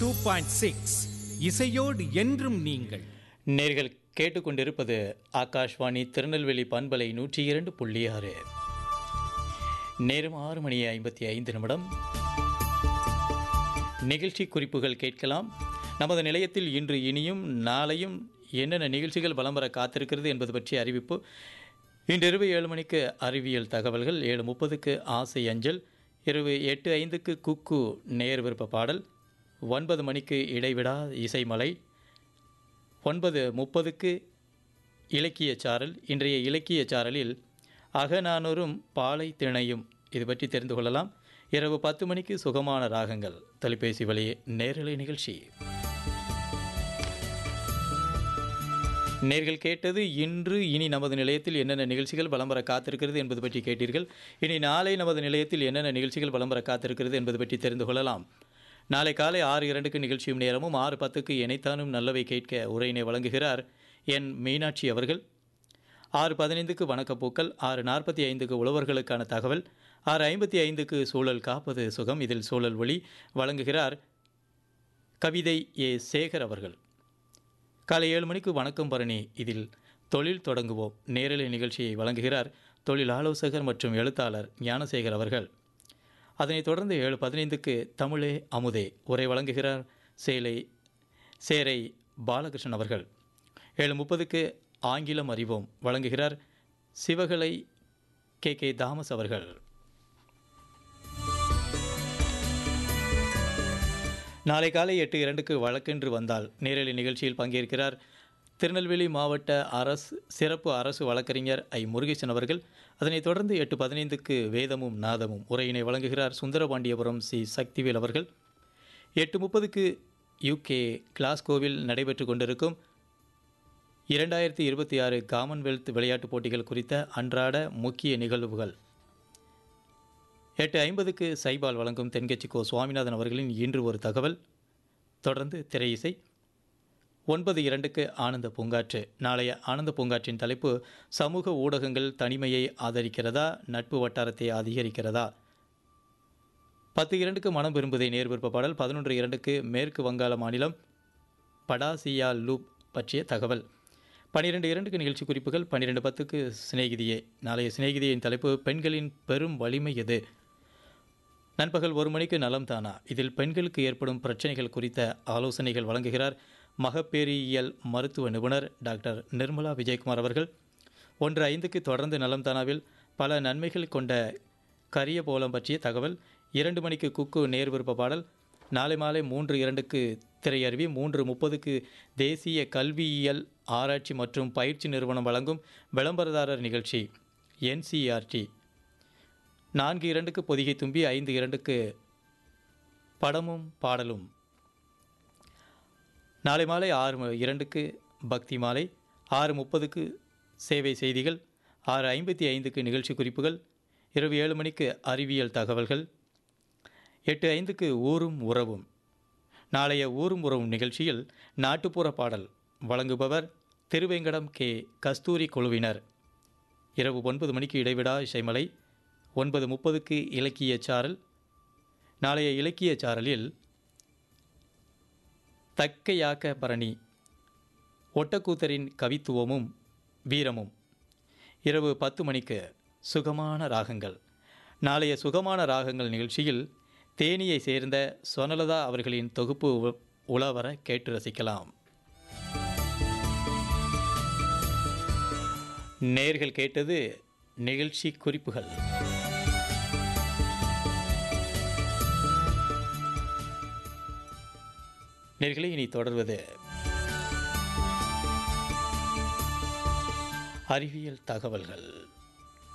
two point six இசையோடு என்றும் நீங்கள் நேர்கள் கேட்டுக்கொண்டிருப்பது ஆகாஷ்வாணி திருநெல்வேலி பண்பலை நூற்றி இரண்டு புள்ளி ஆறு நேரம் ஆறு மணி ஐம்பத்தி ஐந்து நிமிடம் நிகழ்ச்சி குறிப்புகள் கேட்கலாம் நமது நிலையத்தில் இன்று இனியும் நாளையும் என்னென்ன நிகழ்ச்சிகள் வலம் வர காத்திருக்கிறது என்பது பற்றிய அறிவிப்பு இன்றிரவு ஏழு மணிக்கு அறிவியல் தகவல்கள் ஏழு முப்பதுக்கு ஆசை அஞ்சல் இரவு எட்டு ஐந்துக்கு குக்கு நேர் விருப்ப பாடல் ஒன்பது மணிக்கு இடைவிடா இசைமலை ஒன்பது முப்பதுக்கு இலக்கிய சாரல் இன்றைய இலக்கிய சாரலில் அகநானூரும் பாலை திணையும் இது பற்றி தெரிந்து கொள்ளலாம் இரவு பத்து மணிக்கு சுகமான ராகங்கள் தொலைபேசி வழி நேரலை நிகழ்ச்சி நேர்கள் கேட்டது இன்று இனி நமது நிலையத்தில் என்னென்ன நிகழ்ச்சிகள் வலம் வர காத்திருக்கிறது என்பது பற்றி கேட்டீர்கள் இனி நாளை நமது நிலையத்தில் என்னென்ன நிகழ்ச்சிகள் வலம் வர காத்திருக்கிறது என்பது பற்றி தெரிந்து கொள்ளலாம் நாளை காலை ஆறு இரண்டுக்கு நிகழ்ச்சியும் நேரமும் ஆறு பத்துக்கு இணைத்தானும் நல்லவை கேட்க உரையினை வழங்குகிறார் என் மீனாட்சி அவர்கள் ஆறு பதினைந்துக்கு வணக்கப்பூக்கள் ஆறு நாற்பத்தி ஐந்துக்கு உழவர்களுக்கான தகவல் ஆறு ஐம்பத்தி ஐந்துக்கு சூழல் காப்பது சுகம் இதில் சூழல் ஒளி வழங்குகிறார் கவிதை ஏ சேகர் அவர்கள் காலை ஏழு மணிக்கு வணக்கம் பரணி இதில் தொழில் தொடங்குவோம் நேரலை நிகழ்ச்சியை வழங்குகிறார் தொழில் ஆலோசகர் மற்றும் எழுத்தாளர் ஞானசேகர் அவர்கள் அதனைத் தொடர்ந்து ஏழு பதினைந்துக்கு தமிழே அமுதே உரை வழங்குகிறார் சேலை சேரை பாலகிருஷ்ணன் அவர்கள் ஏழு முப்பதுக்கு ஆங்கிலம் அறிவோம் வழங்குகிறார் சிவகலை கே கே தாமஸ் அவர்கள் நாளை காலை எட்டு இரண்டுக்கு வழக்கென்று வந்தால் நேரலை நிகழ்ச்சியில் பங்கேற்கிறார் திருநெல்வேலி மாவட்ட அரசு சிறப்பு அரசு வழக்கறிஞர் ஐ முருகேசன் அவர்கள் அதனைத் தொடர்ந்து எட்டு பதினைந்துக்கு வேதமும் நாதமும் உரையினை வழங்குகிறார் சுந்தரபாண்டியபுரம் சி சக்திவேல் அவர்கள் எட்டு முப்பதுக்கு யூகே கிளாஸ்கோவில் நடைபெற்று கொண்டிருக்கும் இரண்டாயிரத்தி இருபத்தி ஆறு காமன்வெல்த் விளையாட்டுப் போட்டிகள் குறித்த அன்றாட முக்கிய நிகழ்வுகள் எட்டு ஐம்பதுக்கு சைபால் வழங்கும் தென்கட்சி கோ சுவாமிநாதன் அவர்களின் இன்று ஒரு தகவல் தொடர்ந்து திரையிசை ஒன்பது இரண்டுக்கு ஆனந்த பூங்காற்று நாளைய ஆனந்த பூங்காற்றின் தலைப்பு சமூக ஊடகங்கள் தனிமையை ஆதரிக்கிறதா நட்பு வட்டாரத்தை அதிகரிக்கிறதா பத்து இரண்டுக்கு மனம் விரும்புதை நேர் விருப்ப பாடல் பதினொன்று இரண்டுக்கு மேற்கு வங்காள மாநிலம் படாசியா லூப் பற்றிய தகவல் பன்னிரெண்டு இரண்டுக்கு நிகழ்ச்சி குறிப்புகள் பன்னிரெண்டு பத்துக்கு சிநேகிதியே நாளைய சிநேகிதியின் தலைப்பு பெண்களின் பெரும் வலிமை எது நண்பகல் ஒரு மணிக்கு நலம் தானா இதில் பெண்களுக்கு ஏற்படும் பிரச்சனைகள் குறித்த ஆலோசனைகள் வழங்குகிறார் மகப்பேறியியல் மருத்துவ நிபுணர் டாக்டர் நிர்மலா விஜயகுமார் அவர்கள் ஒன்று ஐந்துக்கு தொடர்ந்து நலம் தானாவில் பல நன்மைகள் கொண்ட கரிய போலம் பற்றிய தகவல் இரண்டு மணிக்கு குக்கு நேர் விருப்ப பாடல் நாளை மாலை மூன்று இரண்டுக்கு திரையருவி மூன்று முப்பதுக்கு தேசிய கல்வியியல் ஆராய்ச்சி மற்றும் பயிற்சி நிறுவனம் வழங்கும் விளம்பரதாரர் நிகழ்ச்சி என்சிஆர்டி நான்கு இரண்டுக்கு பொதிகை தும்பி ஐந்து இரண்டுக்கு படமும் பாடலும் நாளை மாலை ஆறு ம- இரண்டுக்கு பக்தி மாலை ஆறு முப்பதுக்கு சேவை செய்திகள் ஆறு ஐம்பத்தி ஐந்துக்கு நிகழ்ச்சி குறிப்புகள் இரவு ஏழு மணிக்கு அறிவியல் தகவல்கள் எட்டு ஐந்துக்கு ஊரும் உறவும் நாளைய ஊரும் உறவும் நிகழ்ச்சியில் நாட்டுப்புற பாடல் வழங்குபவர் திருவேங்கடம் கே கஸ்தூரி குழுவினர் இரவு ஒன்பது மணிக்கு இடைவிடா இசைமலை ஒன்பது முப்பதுக்கு இலக்கிய சாரல் நாளைய இலக்கிய சாரலில் தக்கையாக்க பரணி ஒட்டக்கூத்தரின் கவித்துவமும் வீரமும் இரவு பத்து மணிக்கு சுகமான ராகங்கள் நாளைய சுகமான ராகங்கள் நிகழ்ச்சியில் தேனியை சேர்ந்த சொனலதா அவர்களின் தொகுப்பு உ- உலவர கேட்டு ரசிக்கலாம் நேர்கள் கேட்டது நிகழ்ச்சி குறிப்புகள் நேர்களை இனி தொடர்வது அறிவியல் தகவல்கள்